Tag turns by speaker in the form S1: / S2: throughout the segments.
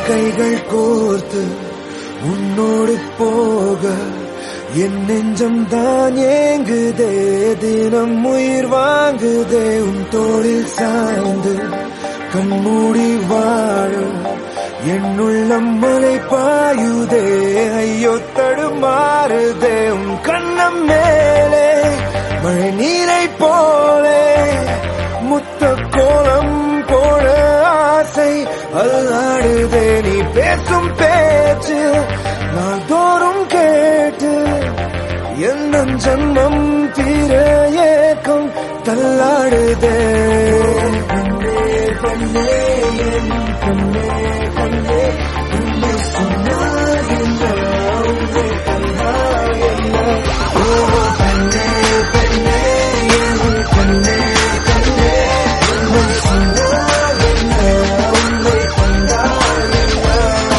S1: கைகள் கோர்த்து உன்னோடு போக என் நெஞ்சம் தான் ஏங்குதே தினம் உயிர் வாங்குதே உன் தோளில் சாய்ந்து கண்மூடி வாழ என் உள்ளம் மலை பாயுதே ஐயோ தடுமாறுதே உன் கண்ணம் மேலே மழை நீரை போலே முத்த கோலம் போட ஆசை அல்லாடுதே நீ பேசும் பேச்சு நான் தோறும் கேட்டு எந்த ஜன்மம் தீர ஏக்கம் தள்ளாடுதே கண்ணே கண்ணே என் கண்ணே கண்ணே உன்னை சொன்னால் என்ன உன்னை கண்டால் என்ன ஓ கண்ணே கண்ணே என் கண்ணே கண்ணே உன்னை சொன்னால் என்ன உன்னை கண்டால் என்ன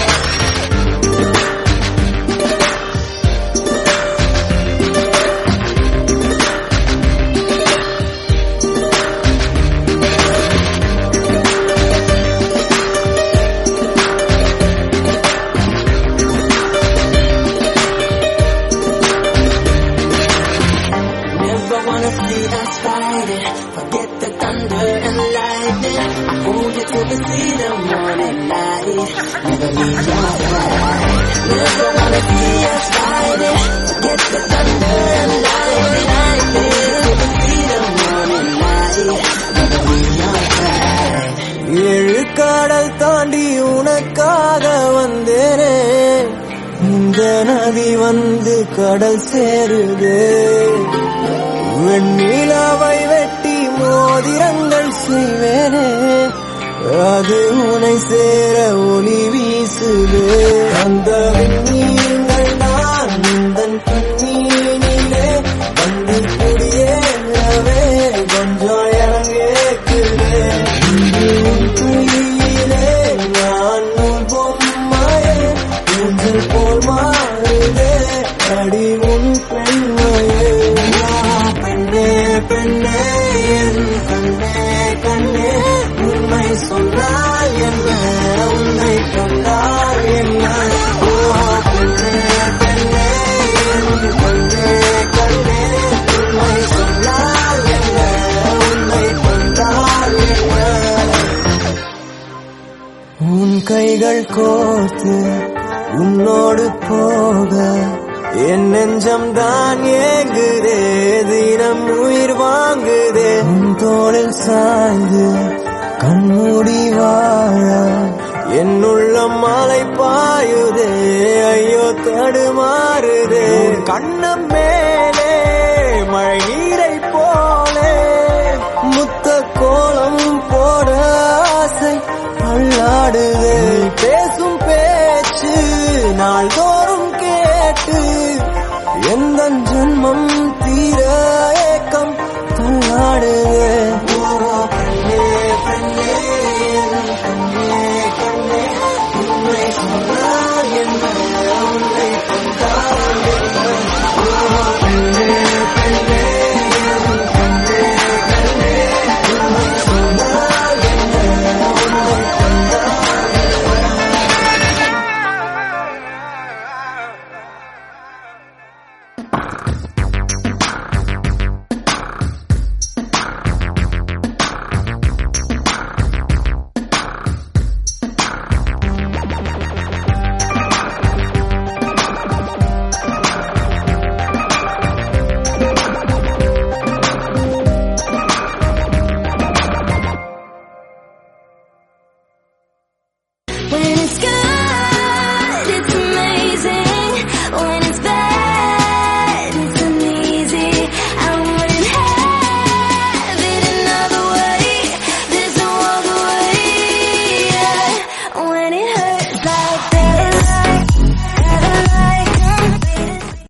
S2: Never wanna see us fighting. Forget the thunder and lightning. I hold you till we see the morning light. Never leave your side. Never wanna see us fighting. Forget the thunder and lightning. Till we see the morning light. Never leave your side.
S1: ஏழு கடல் தாண்டி உனக்காக வந்தேனே இந்த நதி வந்து கடல் சேருது வெண்ணிலாவை வெட்டி மோதிரங்கள் செய்வேனே அது உனை சேர ஒளி வீசுது அந்த விண்மீன்கள் நான் உந்தன் கண்ணீனிலே வந்து குடியேறவே கொஞ்சம் இறங்கேக்குதே கையிலே நான் உன் பொம்மையே ஊஞ்சல் போல் மாறுதே அடி உன் பெண்மையே பெண்ணே பெண்ணே என் கண்ணே கண்ணே உண்மை சொன்னால் என்ன உன்னை கொண்டால் என்ன ஓ பெண்ணே பெண்ணே என் கண்ணே கண்ணே உண்மை சொன்னால் என்ன உன்னை கொண்டால் என்ன உன் கைகள் கோர்த்து உன்னோடு போக என் நெஞ்சம் தான் ஏங்குதே தினம் உயிர் வாங்குதே உன் தோளில் சாய்ந்து கண்மூடி வாழ என் உள்ளம் மலை பாயுதே ஐயோ தடுமாறுதே கண்ணம் மேலே மழை நீரை போலே முத்த கோலம் போட ஆசை அள்ளாடுதே பேசும் பேச்சு நாள்தோறும் கேட்டு எந்த ஜென்மம்